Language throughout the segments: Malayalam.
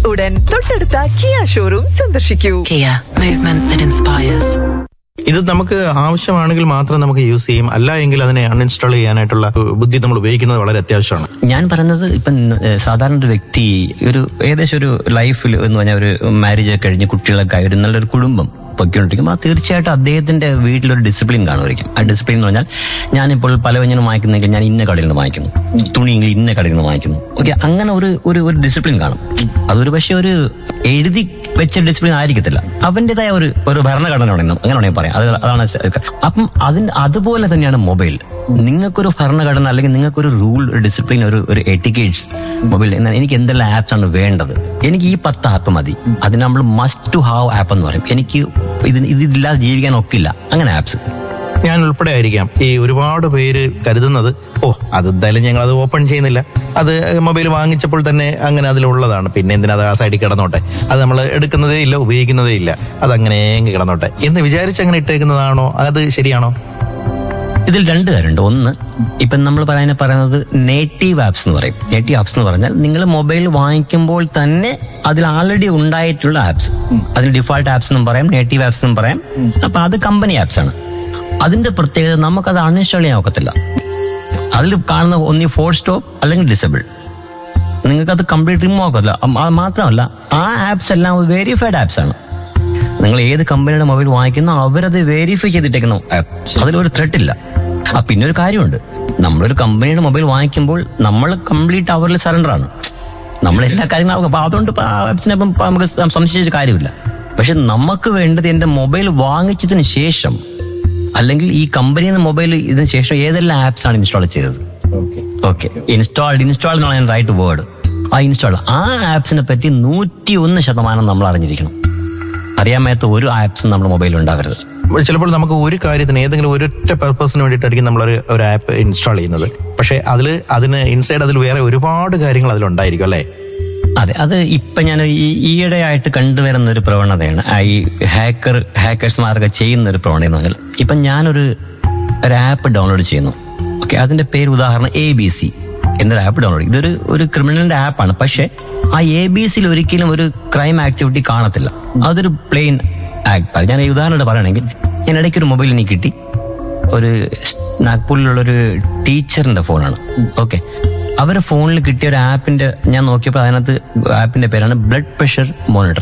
ഉടൻ തൊട്ടടുത്ത കിയ ഷോറൂം സന്ദർശിക്കൂ Kia, movement that inspires. ഇത് നമുക്ക് ആവശ്യമാണെങ്കിൽ മാത്രം നമുക്ക് യൂസ് ചെയ്യും അല്ല എങ്കിൽ അതിനെ അൺഇൻസ്റ്റാൾ ചെയ്യാനായിട്ടുള്ള ബുദ്ധി നമ്മൾ ഉപയോഗിക്കുന്നത് വളരെ അത്യാവശ്യമാണ് ഞാൻ പറഞ്ഞത് ഇപ്പം ഏഹ്, സാധാരണ ഒരു വ്യക്തി ഒരു ഏകദേശം ഒരു ലൈഫിൽ എന്ന് പറഞ്ഞാൽ ഒരു മാരേജ് ഒക്കെ കഴിഞ്ഞ് കുട്ടികളൊക്കെ ആയി ഒരു നല്ലൊരു കുടുംബം പൊയ്ക്കൊണ്ടിരിക്കും ആ തീർച്ചയായിട്ടും അദ്ദേഹത്തിന്റെ വീട്ടിലൊരു ഡിസിപ്ലിൻ കാണുമായിരിക്കും ആ ഡിസിപ്ലിൻ എന്ന് പറഞ്ഞാൽ ഞാനിപ്പോൾ പല വ്യഞ്ജനം വാങ്ങിക്കുന്നെങ്കിൽ ഞാൻ ഇന്ന കടയിൽ നിന്ന് വാങ്ങിക്കുന്നു തുണിയെങ്കിൽ ഇന്ന കടയിൽ നിന്ന് വാങ്ങിക്കുന്നു ഓക്കെ അങ്ങനെ ഒരു ഒരു ഒരു ഡിസിപ്ലിൻ കാണും അതൊരു പക്ഷേ ഒരു എഴുതി വെച്ച ഡിസിപ്ലിൻ ആയിരിക്കത്തില്ല അവന്റേതായ ഒരു ഒരു ഭരണഘടന ഉണ്ടെന്ന് അങ്ങനെ വേണമെങ്കിൽ പറയാം അത് അതാണ് സ- അപ്പം അതിന് അതുപോലെ തന്നെയാണ് മൊബൈൽ നിങ്ങൾക്കൊരു ഭരണഘടന അല്ലെങ്കിൽ നിങ്ങൾക്കൊരു റൂൾ ഒരു ഡിസിപ്ലിൻ ഒരു ഒരു എറ്റിക്കേറ്റ്സ് മൊബൈൽ എന്നാൽ എനിക്ക് എന്തെല്ലാം ആപ്സ് ആണ് വേണ്ടത് എനിക്ക് ഈ പത്ത് ആപ്പ് മതി അതിന് നമ്മൾ മസ്റ്റ് ടു ഹാവ് ആപ്പ് എന്ന് പറയും എനിക്ക് ഇതിന് ഇതില്ലാതെ ജീവിക്കാൻ ഒക്കില്ല അങ്ങനെ ആപ്സ് ഞാൻ ഉൾപ്പെടെ ആയിരിക്കാം ഈ ഒരുപാട് പേര് കരുതുന്നത് ഓ അത് എന്തായാലും ഞങ്ങൾ അത് ഓപ്പൺ ചെയ്യുന്നില്ല അത് മൊബൈൽ വാങ്ങിച്ചപ്പോൾ തന്നെ അങ്ങനെ അതിലുള്ളതാണ് പിന്നെ എന്തിനാ അത് ആ സൈഡിൽ കിടന്നോട്ടെ അത് നമ്മൾ എടുക്കുന്നതേ ഇല്ല ഉപയോഗിക്കുന്നതേ ഇല്ല അത് അങ്ങനെ കിടന്നോട്ടെ എന്ന് വിചാരിച്ച് അങ്ങനെ ഇട്ടേക്കുന്നതാണോ അത് ശരിയാണോ ഇതിൽ രണ്ട് കാര്യമുണ്ട് ഒന്ന് ഇപ്പം നമ്മൾ പറയാൻ പറയുന്നത് നേറ്റീവ് ആപ്സ് എന്ന് പറയും നേറ്റീവ് ആപ്സ് എന്ന് പറഞ്ഞാൽ നിങ്ങൾ മൊബൈൽ വാങ്ങിക്കുമ്പോൾ തന്നെ അതിൽ ആൾറെഡി ഉണ്ടായിട്ടുള്ള ആപ്സ് അതിന് ഡിഫോൾട്ട് ആപ്സ് എന്നും പറയാം നേറ്റീവ് ആപ്സ് എന്നും പറയാം അപ്പൊ അത് കമ്പനി ആപ്സ് ആണ് അതിന്റെ പ്രത്യേകത നമുക്കത് അൺഇൻസ്റ്റാൾ ചെയ്യാൻ ഒക്കത്തില്ല അതിൽ കാണുന്ന ഒന്നി ഫോർ സ്റ്റോപ്പ് അല്ലെങ്കിൽ ഡിസബിൾ നിങ്ങൾക്ക് അത് കംപ്ലീറ്റ് റിമൂവ് ആക്കത്തില്ല അം- അത് മാത്രമല്ല ആ ആപ്സ് എല്ലാം വെരിഫൈഡ് ആപ്സ് ആണ് നിങ്ങൾ ഏത് കമ്പനിയുടെ മൊബൈൽ വാങ്ങിക്കുന്നോ അവരത് വെരിഫൈ ചെയ്തിട്ടേക്കുന്ന ആപ്പ് അതിലൊരു ത്രെഡ് ഇല്ല ആ പിന്നെ ഒരു കാര്യമുണ്ട് നമ്മളൊരു കമ്പനിയുടെ മൊബൈൽ വാങ്ങിക്കുമ്പോൾ നമ്മൾ കംപ്ലീറ്റ് അവരിൽ സറണ്ടർ ആണ് നമ്മൾ എല്ലാ കാര്യങ്ങളും അപ്പൊ അതുകൊണ്ട് ഇപ്പൊ ആ ആപ്സിനെ ഇപ്പം നമുക്ക് സംശയിച്ച കാര്യമില്ല പക്ഷെ നമുക്ക് വേണ്ടത് എന്റെ മൊബൈൽ വാങ്ങിച്ചതിന് ശേഷം അല്ലെങ്കിൽ ഈ കമ്പനിയിൽ നിന്ന് മൊബൈൽ ഇതിന് ശേഷം ഏതെല്ലാം ആപ്സ് ആണ് ഇൻസ്റ്റാൾ ചെയ്തത് ഓക്കെ ഇൻസ്റ്റാൾഡ് ഇൻസ്റ്റാൾ എന്നാണ് റൈറ്റ് വേർഡ് ആ ഇൻസ്റ്റാൾ ആ ആപ്സിനെ പറ്റി നൂറ്റി ഒന്ന് ശതമാനം നമ്മൾ അറിഞ്ഞിരിക്കണം അറിയാൻ മേത്ത ഒരു ആപ്സും നമ്മുടെ മൊബൈലിൽ ഉണ്ടാവരുത് ചിലപ്പോൾ നമുക്ക് ഒരു കാര്യത്തിന് ഏതെങ്കിലും ഒരൊറ്റ പർപ്പസിന് വേണ്ടിയിട്ടായിരിക്കും നമ്മളൊരു ഒരു ആപ്പ് ഇൻസ്റ്റാൾ ചെയ്യുന്നത് പക്ഷേ അതിൽ അതിന് ഇൻസൈഡ് അതിൽ വേറെ ഒരുപാട് കാര്യങ്ങൾ അതിലുണ്ടായിരിക്കും അല്ലേ അതെ അത് ഇപ്പൊ ഞാൻ ഈ ഈയിടെയായിട്ട് കണ്ടുവരുന്ന ഒരു പ്രവണതയാണ് ആ ഈ ഹാക്കർ ഹാക്കേഴ്സ്മാരൊക്കെ ചെയ്യുന്ന ഒരു പ്രവണത എന്ന് പറഞ്ഞാൽ ഇപ്പൊ ഞാനൊരു ഒരു ആപ്പ് ഡൗൺലോഡ് ചെയ്യുന്നു ഓക്കെ അതിന്റെ പേര് ഉദാഹരണം എ ബി സി എന്നൊരു ആപ്പ് ഡൗൺലോഡ് ചെയ്യും ഇതൊരു ഒരു ക്രിമിനലിന്റെ ആപ്പാണ് പക്ഷെ ആ എ ബി സിയിൽ ഒരിക്കലും ഒരു ക്രൈം ആക്ടിവിറ്റി കാണത്തില്ല അതൊരു പ്ലെയിൻ ആക്ട് ഞാൻ ഈ ഉദാഹരണം പറയുകയാണെങ്കിൽ ഞാൻ ഇടയ്ക്ക് ഒരു മൊബൈൽ എനിക്ക് കിട്ടി ഒരു നാഗ്പൂരിലുള്ള ഒരു ടീച്ചറിന്റെ ഫോണാണ് ഓക്കെ അവരെ ഫോണിൽ കിട്ടിയ ഒരു ആപ്പിന്റെ ഞാൻ നോക്കിയപ്പോൾ അതിനകത്ത് ആപ്പിന്റെ പേരാണ് blood pressure monitor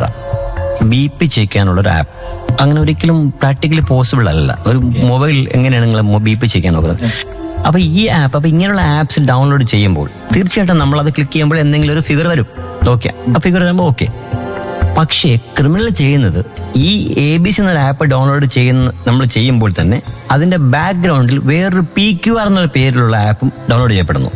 B P check ചെയ്യാനുള്ള ഒരു ആപ്പ് അങ്ങനെ ഒരിക്കലും പ്രാക്ടിക്കലി പോസിബിൾ അല്ല ഒരു മൊബൈൽ എങ്ങനെയാണ് നിങ്ങൾ ബി പി ചെക്ക് ചെയ്യാൻ നോക്കുന്നത് അപ്പൊ ഈ ആപ്പ് അപ്പൊ ഇങ്ങനെയുള്ള ആപ്സ് ഡൗൺലോഡ് ചെയ്യുമ്പോൾ തീർച്ചയായിട്ടും നമ്മൾ അത് ക്ലിക്ക് ചെയ്യുമ്പോൾ എന്തെങ്കിലും ഒരു ഫിഗർ വരും ഓക്കെ ആ ഫിഗർ വരുമ്പോൾ ഓക്കെ പക്ഷേ ക്രിമിനൽ ചെയ്യുന്നത് ഈ എ ബി സി എന്നൊരു ആപ്പ് ഡൗൺലോഡ് ചെയ്യുന്ന നമ്മൾ ചെയ്യുമ്പോൾ തന്നെ അതിന്റെ ബാക്ക്ഗ്രൗണ്ടിൽ വേറൊരു പി ക്യു ആർ എന്നൊരു പേരിലുള്ള ആപ്പും ഡൗൺലോഡ് ചെയ്യപ്പെടുന്നു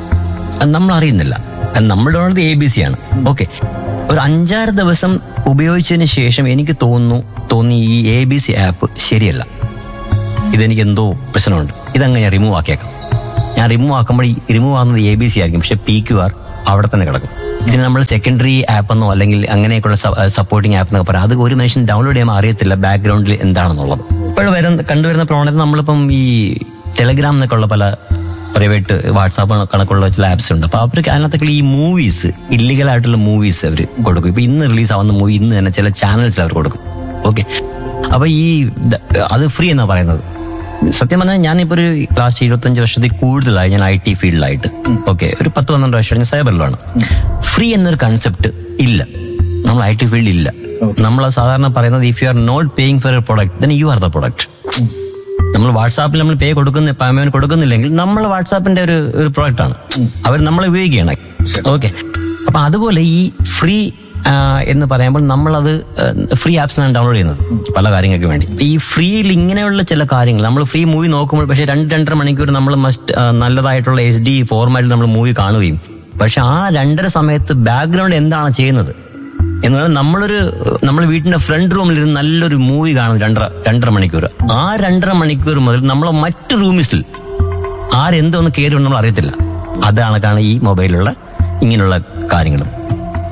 അത് നമ്മൾ അറിയുന്നില്ല കാരണം നമ്മൾ ഡൗൺലോഡ് എ ബി സി ആണ് ഓക്കെ ഒരു അഞ്ചാറ് ദിവസം ഉപയോഗിച്ചതിന് ശേഷം എനിക്ക് തോന്നുന്നു തോന്നി ഈ എ ബി സി ആപ്പ് ശരിയല്ല ഇതെനിക്ക് എന്തോ പ്രശ്നമുണ്ട് ഇതങ്ങനെ ഞാൻ റിമൂവ് ആക്കിയേക്കാം ഞാൻ റിമൂവ് ആക്കുമ്പോൾ ഈ റിമൂവ് ആകുന്നത് എ ബി സി ആയിരിക്കും പക്ഷെ പി ക്യു ആർ അവിടെ തന്നെ കിടക്കും ഇതിന് നമ്മൾ സെക്കൻഡറി ആപ്പ് എന്നോ അല്ലെങ്കിൽ അങ്ങനെയൊക്കെയുള്ള സപ്പോർട്ടിംഗ് ആപ്പ് എന്നൊക്കെ പറയാം അത് ഒരു മനുഷ്യൻ ഡൗൺലോഡ് ചെയ്യുമ്പോൾ അറിയത്തില്ല ബാക്ക്ഗ്രൗണ്ടിൽ എന്താണെന്നുള്ളത് ഇപ്പോഴും വരുന്ന കണ്ടുവരുന്ന പ്രവണത നമ്മളിപ്പം ഈ ടെലഗ്രാം എന്നൊക്കെ ഉള്ള പല പ്രൈവറ്റ് വാട്സാപ്പ് കണക്കുള്ള ചില ആപ്സ് ഉണ്ട് അപ്പൊ അവർക്ക് അതിനകത്തൊക്കെ ഈ മൂവീസ് ഇല്ലീഗൽ ആയിട്ടുള്ള മൂവീസ് അവർ കൊടുക്കും ഇപ്പൊ ഇന്ന് റിലീസ് ആവുന്ന മൂവി ഇന്ന് തന്നെ ചില ചാനൽസിൽ അവർ കൊടുക്കും ഓക്കെ അപ്പൊ ഈ ഡ- അത് ഫ്രീ എന്നാ പറയുന്നത് സത്യം പറഞ്ഞാൽ ഞാനിപ്പോ ഒരു ലാസ്റ്റ് ഇരുപത്തഞ്ച് വർഷത്തിൽ കൂടുതലായി ഞാൻ ഐ ടി ഫീൽഡിലായിട്ട് ഓക്കെ ഒരു പത്ത് പന്ത്രണ്ട് വർഷം ഞാൻ സൈബറിലാണ് ഫ്രീ എന്നൊരു കൺസെപ്റ്റ് ഇല്ല നമ്മൾ ഐ ടി ഫീൽഡിൽ ഇല്ല നമ്മൾ സാധാരണ പറയുന്നത് if you are not paying for a product then you are the product നമ്മൾ വാട്സാപ്പിൽ നമ്മൾ പേ കൊടുക്കുന്ന പേയ്മെന്റ് കൊടുക്കുന്നില്ലെങ്കിൽ നമ്മൾ വാട്സാപ്പിന്റെ ഒരു ഒരു പ്രോഡക്റ്റ് ആണ് അവർ നമ്മളെ ഉപയോഗിക്കുകയാണ് ഓക്കെ അപ്പൊ അതുപോലെ ഈ ഫ്രീ എന്ന് പറയുമ്പോൾ നമ്മളത് ഫ്രീ ആപ്സ് ആണ് ഡൗൺലോഡ് ചെയ്യുന്നത് പല കാര്യങ്ങൾക്ക് വേണ്ടി ഈ ഫ്രീയിൽ ഇങ്ങനെയുള്ള ചില കാര്യങ്ങൾ നമ്മൾ ഫ്രീ മൂവി നോക്കുമ്പോൾ പക്ഷേ രണ്ട് രണ്ടര മണിക്കൂർ നമ്മൾ മസ്റ്റ് നല്ലതായിട്ടുള്ള എച്ച് ഡി ഫോർമാറ്റിൽ നമ്മൾ മൂവി കാണുകയും പക്ഷെ ആ രണ്ടര സമയത്ത് ബാക്ക്ഗ്രൗണ്ട് എന്താണ് ചെയ്യുന്നത് എന്ന് പറഞ്ഞാൽ നമ്മളൊരു നമ്മുടെ വീട്ടിന്റെ ഫ്രണ്ട് റൂമിൽ ഇരുന്ന് നല്ലൊരു മൂവി കാണുന്നു രണ്ടര രണ്ടര മണിക്കൂർ ആ രണ്ടര മണിക്കൂർ മുതൽ നമ്മൾ മറ്റു റൂമിൽ ആരെന്തോന്ന് കയറി നമ്മൾ അറിയത്തില്ല അതാണ് കാണുക ഈ മൊബൈലിലുള്ള ഇങ്ങനെയുള്ള കാര്യങ്ങളും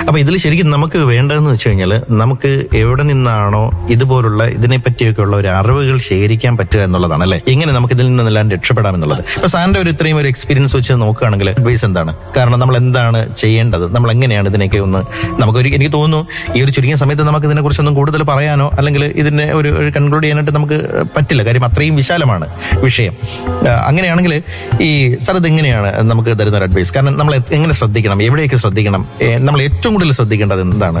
അപ്പൊ ഇതിൽ ശരിക്കും നമുക്ക് വേണ്ടതെന്ന് വെച്ച് കഴിഞ്ഞാൽ നമുക്ക് എവിടെ നിന്നാണോ ഇതുപോലുള്ള ഇതിനെ പറ്റിയൊക്കെയുള്ള ഒരു അറിവുകൾ ശേഖരിക്കാൻ പറ്റുക എന്നുള്ളതാണ് അല്ലെ എങ്ങനെ നമുക്ക് ഇതിൽ നിന്നെല്ലാം രക്ഷപ്പെടാം എന്നുള്ളത് ഇപ്പൊ സാറിന്റെ ഒരു ഇത്രയും ഒരു എക്സ്പീരിയൻസ് വെച്ച് നോക്കുകയാണെങ്കിൽ അഡ്വൈസ് എന്താണ് കാരണം നമ്മൾ എന്താണ് ചെയ്യേണ്ടത് നമ്മൾ എങ്ങനെയാണ് ഇതിനൊക്കെ ഒന്ന് നമുക്കൊരു എനിക്ക് തോന്നുന്നു ഈ ഒരു ചുരുങ്ങിയ സമയത്ത് നമുക്ക് ഇതിനെ കുറിച്ചൊന്നും കൂടുതൽ പറയാനോ അല്ലെങ്കിൽ ഇതിന്റെ ഒരു കൺക്ലൂഡ് ചെയ്യാനായിട്ട് നമുക്ക് പറ്റില്ല കാര്യം അത്രയും വിശാലമാണ് വിഷയം ആ, അങ്ങനെയാണെങ്കിൽ ഈ സാർ ഇത് എങ്ങനെയാണ് നമുക്ക് തരുന്ന ഒരു അഡ്വൈസ് കാരണം നമ്മൾ എങ്ങനെ ശ്രദ്ധിക്കണം എവിടെയൊക്കെ ശ്രദ്ധിക്കണം ഏ, നമ്മൾ ഏറ്റവും കൂടുതൽ ശ്രദ്ധിക്കേണ്ടത് എന്താണ്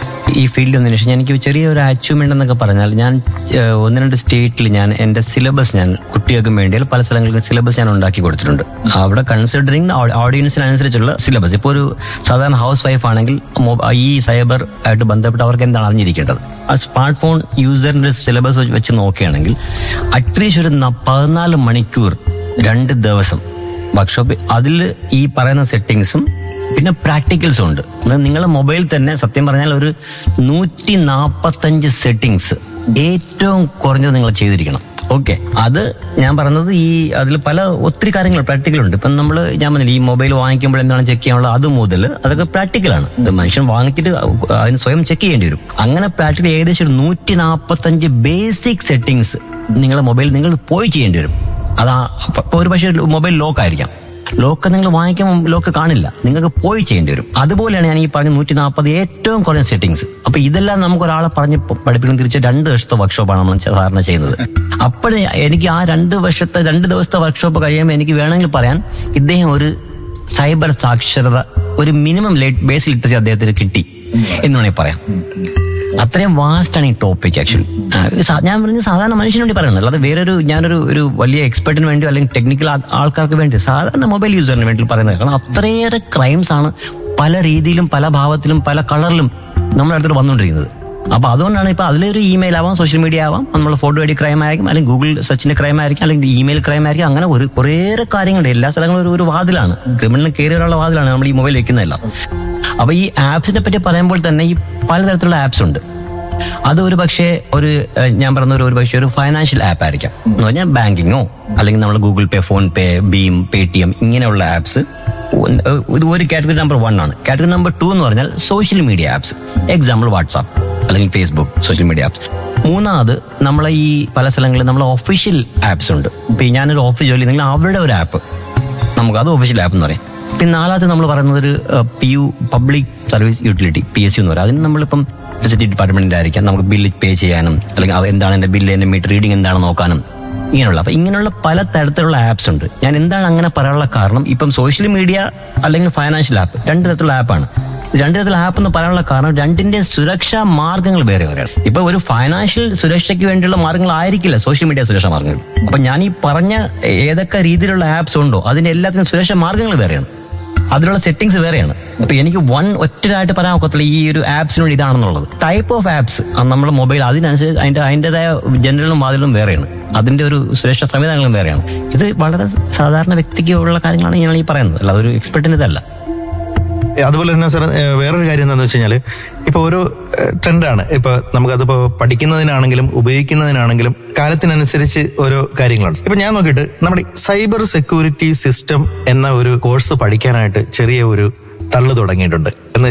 ഈ ഫീൽഡിൽ വന്നതിന് ശേഷം എനിക്ക് ചെറിയ ഒരു അച്ചീവ്മെന്റ് എന്നൊക്കെ പറഞ്ഞാൽ ഞാൻ ഏഹ്, ഒന്ന് രണ്ട് സ്റ്റേറ്റിൽ ഞാൻ എൻ്റെ സിലബസ് ഞാൻ കുട്ടികൾക്ക് വേണ്ടി പല സ്ഥലങ്ങളിലും സിലബസ് ഞാൻ ഉണ്ടാക്കി കൊടുത്തിട്ടുണ്ട് അവിടെ കൺസിഡറിങ് ഓഡിയൻസിനനുസരിച്ചുള്ള സിലബസ് ഇപ്പോൾ ഒരു സാധാരണ ഹൗസ് വൈഫ് ആണെങ്കിൽ മൊ- ഈ സൈബർ ആയിട്ട് ബന്ധപ്പെട്ട് അവർക്ക് എന്താണ് അറിഞ്ഞിരിക്കേണ്ടത് ആ സ്മാർട്ട് ഫോൺ യൂസറിന്റെ സിലബസ് വെച്ച് നോക്കുകയാണെങ്കിൽ അറ്റ്ലീസ്റ്റ് ഒരു ന- പതിനാല് മണിക്കൂർ രണ്ട് ദിവസം വർക്ക്ഷോപ്പ് അതിൽ ഈ പറയുന്ന സെറ്റിങ്സും പിന്നെ പ്രാക്ടിക്കൽസും ഉണ്ട് നിങ്ങൾ മൊബൈൽ തന്നെ സത്യം പറഞ്ഞാൽ ഒരു നൂറ്റി നാപ്പത്തഞ്ച് സെറ്റിങ്സ് ഏറ്റവും കുറഞ്ഞത് നിങ്ങൾ ചെയ്തിരിക്കണം ഓക്കെ അത് ഞാൻ പറഞ്ഞത് ഈ അതിൽ പല ഒത്തിരി കാര്യങ്ങൾ പ്രാക്ടിക്കൽ ഉണ്ട് ഇപ്പം നമ്മൾ ഞാൻ പറഞ്ഞില്ല ഈ മൊബൈൽ വാങ്ങിക്കുമ്പോൾ എന്താണ് ചെക്ക് ചെയ്യാനുള്ളത് അത് മുതൽ അതൊക്കെ പ്രാക്ടിക്കലാണ് ഇത് മനുഷ്യൻ വാങ്ങിച്ചിട്ട് അതിന് സ്വയം ചെക്ക് ചെയ്യേണ്ടി വരും അങ്ങനെ പ്രാക്ടിക്കൽ ഏകദേശം ഒരു നൂറ്റി നാൽപ്പത്തഞ്ച് ബേസിക് സെറ്റിങ്സ് നിങ്ങളുടെ മൊബൈൽ നിങ്ങൾ പോയി ചെയ്യേണ്ടി വരും അതാ ഇപ്പൊ ഒരു പക്ഷേ മൊബൈൽ ലോക്ക് ആയിരിക്കാം ലോക്ക് നിങ്ങൾ വാങ്ങിക്കുമ്പോൾ ലോക്ക് കാണില്ല നിങ്ങൾക്ക് പോയി ചെയ്യേണ്ടി വരും അതുപോലെയാണ് ഞാൻ ഈ പറഞ്ഞ നൂറ്റി നാൽപ്പത് ഏറ്റവും കുറഞ്ഞ സെറ്റിങ്സ് അപ്പൊ ഇതെല്ലാം നമുക്ക് ഒരാളെ പറഞ്ഞ് പ- പഠിപ്പിക്കുന്ന തിരിച്ച് രണ്ട് വർഷത്തെ വർക്ക്ഷോപ്പാണ് നമ്മൾ സാധാരണ ചെയ്യുന്നത് അപ്പോഴേ എനിക്ക് ആ രണ്ട് വർഷത്തെ രണ്ട് ദിവസത്തെ വർക്ക്ഷോപ്പ് കഴിയുമ്പോൾ എനിക്ക് വേണമെങ്കിൽ പറയാൻ ഇദ്ദേഹം ഒരു സൈബർ സാക്ഷരത ഒരു മിനിമം ബേസ് ലിറ്ററേച്ചർ അദ്ദേഹത്തിന് കിട്ടി എന്ന് വേണമെങ്കിൽ പറയാം അത്രയും വാസ്റ്റ് ആണ് ഈ ടോപ്പിക് ആക്ച്വലി ഞാൻ പറഞ്ഞ സാധാരണ മനുഷ്യന് വേണ്ടി പറയുന്നത് അല്ലാതെ വേറൊരു ഞാനൊരു ഒരു വലിയ എക്സ്പെർട്ടിന് വേണ്ടി അല്ലെങ്കിൽ ടെക്നിക്കൽ ആൾക്കാർക്ക് വേണ്ടി സാധാരണ മൊബൈൽ യൂസറിന് വേണ്ടി പറയുന്നത് കാരണം അത്രയേറെ ക്രൈംസ് ആണ് പല രീതിയിലും പല ഭാവത്തിലും പല കളറിലും നമ്മുടെ അടുത്തോട്ട് വന്നുകൊണ്ടിരിക്കുന്നത് അപ്പൊ അതുകൊണ്ടാണ് ഇപ്പൊ അതിലൊരു ഇമെയിൽ ആവാം സോഷ്യൽ മീഡിയ ആവാം നമ്മൾ ഫോട്ടോ ഐ ഡി ക്രൈം ആയിരിക്കും അല്ലെങ്കിൽ ഗൂഗിൾ സെർച്ചിന്റെ ക്രൈം ആയിരിക്കും അല്ലെങ്കിൽ ഇമെയിൽ ക്രൈം ആയിരിക്കും അങ്ങനെ ഒരു കുറേയേറെ കാര്യങ്ങളുണ്ട് എല്ലാ സ്ഥലങ്ങളും ഒരു ഒരു വാതിലാണ് ക്രിമിനൽ കയറി വരാനുള്ള വാതിലാണ് നമ്മൾ ഈ മൊബൈൽ വെക്കുന്നതെല്ലാം അപ്പൊ ഈ ആപ്സിനെ പറ്റി പറയുമ്പോൾ തന്നെ ഈ പലതരത്തിലുള്ള ആപ്സ് ഉണ്ട് അത് ഒരു പക്ഷേ ഒരു ഏഹ്, ഞാൻ പറഞ്ഞ ഒരു ഒരു പക്ഷേ ഒരു ഫൈനാൻഷ്യൽ ആപ്പ് ആയിരിക്കാം എന്ന് പറഞ്ഞാൽ ബാങ്കിങ്ങോ അല്ലെങ്കിൽ നമ്മൾ ഗൂഗിൾ പേ ഫോൺ പേ ഭീം പേ ടി എം ഇങ്ങനെയുള്ള ആപ്സ് ഇത് ഒരു കാറ്റഗറി നമ്പർ വൺ ആണ് കാറ്റഗറി നമ്പർ ടു എന്ന് പറഞ്ഞാൽ social media apps example WhatsApp അല്ലെങ്കിൽ ഫേസ്ബുക്ക് സോഷ്യൽ മീഡിയ ആപ്സ് മൂന്നാമത് നമ്മളെ ഈ പല സ്ഥലങ്ങളിൽ നമ്മളെ ഒഫീഷ്യൽ ആപ്സ് ഉണ്ട് ഇപ്പൊ ഈ ഞാനൊരു ഓഫീസ് ജോലി നിങ്ങൾ അവരുടെ ഒരു ആപ്പ് നമുക്ക് അത് ഒഫീഷ്യൽ ആപ്പ് എന്ന് പറയും പിന്നെ നാലാമത്തെ നമ്മൾ പറയുന്നത് ഒരു P U public service utility P S U എന്ന് പറയും അതിന് നമ്മളിപ്പം ഇലക്ട്രിസിറ്റി ഡിപ്പാർട്ട്മെന്റിന്റെ ആയിരിക്കാം നമുക്ക് ബില്ല് പേ ചെയ്യാനും അല്ലെങ്കിൽ അത് എന്താണ് എന്റെ ബില്ല് എന്റെ മീറ്റർ റീഡിംഗ് എന്താണെന്ന് നോക്കാനും ഇങ്ങനെയുള്ള അപ്പൊ ഇങ്ങനെയുള്ള പല തരത്തിലുള്ള ആപ്സ് ഉണ്ട് ഞാൻ എന്താണ് അങ്ങനെ പറയാനുള്ള കാരണം ഇപ്പം സോഷ്യൽ മീഡിയ അല്ലെങ്കിൽ ഫൈനാൻഷ്യൽ ആപ്പ് രണ്ട് തരത്തിലുള്ള ആപ്പാണ് രണ്ട് തരത്തിലുള്ള ആപ്പ് എന്ന് പറയാനുള്ള കാരണം രണ്ടിന്റെ സുരക്ഷാ മാർഗങ്ങൾ വേറെ വേറെയാണ് ഇപ്പൊ ഒരു ഫൈനാൻഷ്യൽ സുരക്ഷയ്ക്ക് വേണ്ടിയുള്ള മാർഗങ്ങൾ ആയിരിക്കില്ല സോഷ്യൽ മീഡിയ സുരക്ഷാ മാർഗങ്ങൾ അപ്പൊ ഞാൻ ഈ പറഞ്ഞ ഏതൊക്കെ രീതിയിലുള്ള ആപ്സ് ഉണ്ടോ അതിന്റെ എല്ലാത്തിനും സുരക്ഷാ മാർഗങ്ങൾ വേറെയാണ് അതിലുള്ള സെറ്റിംഗ്സ് വേറെയാണ് അപ്പൊ എനിക്ക് വൺ ഒറ്റതായിട്ട് പറയാൻ ഒക്കത്തില്ല ഈ ഒരു ആപ്സിനോട് ഇതാണെന്നുള്ളത് ടൈപ്പ് ഓഫ് ആപ്സ് നമ്മുടെ മൊബൈൽ അതിനനുസരിച്ച് അതിന്റെ അതിൻ്റെതായ ജനറലും വാതിലും വേറെയാണ് അതിന്റെ ഒരു സുരക്ഷാ സംവിധാനങ്ങളും വേറെയാണ് ഇത് വളരെ സാധാരണ വ്യക്തിക്ക് ഉള്ള കാര്യങ്ങളാണ് ഞാൻ ഈ പറയുന്നത് അല്ല അതൊരു എക്സ്പെർട്ടിന് ഇതല്ല അതുപോലെ തന്നെ സാർ ഏഹ് വേറൊരു കാര്യം എന്താണെന്ന് വെച്ച് കഴിഞ്ഞാൽ ഇപ്പൊ ഓരോ ഏഹ് ട്രെൻഡാണ് ഇപ്പൊ നമുക്കതിപ്പോ പഠിക്കുന്നതിനാണെങ്കിലും ഉപയോഗിക്കുന്നതിനാണെങ്കിലും കാലത്തിനനുസരിച്ച് ഓരോ കാര്യങ്ങളുണ്ട് ഇപ്പൊ ഞാൻ നോക്കിയിട്ട് നമ്മുടെ സൈബർ സെക്യൂരിറ്റി സിസ്റ്റം എന്ന ഒരു കോഴ്സ് പഠിക്കാനായിട്ട് ചെറിയ ഒരു തള്ളു തുടങ്ങിയിട്ടുണ്ട് എന്ന്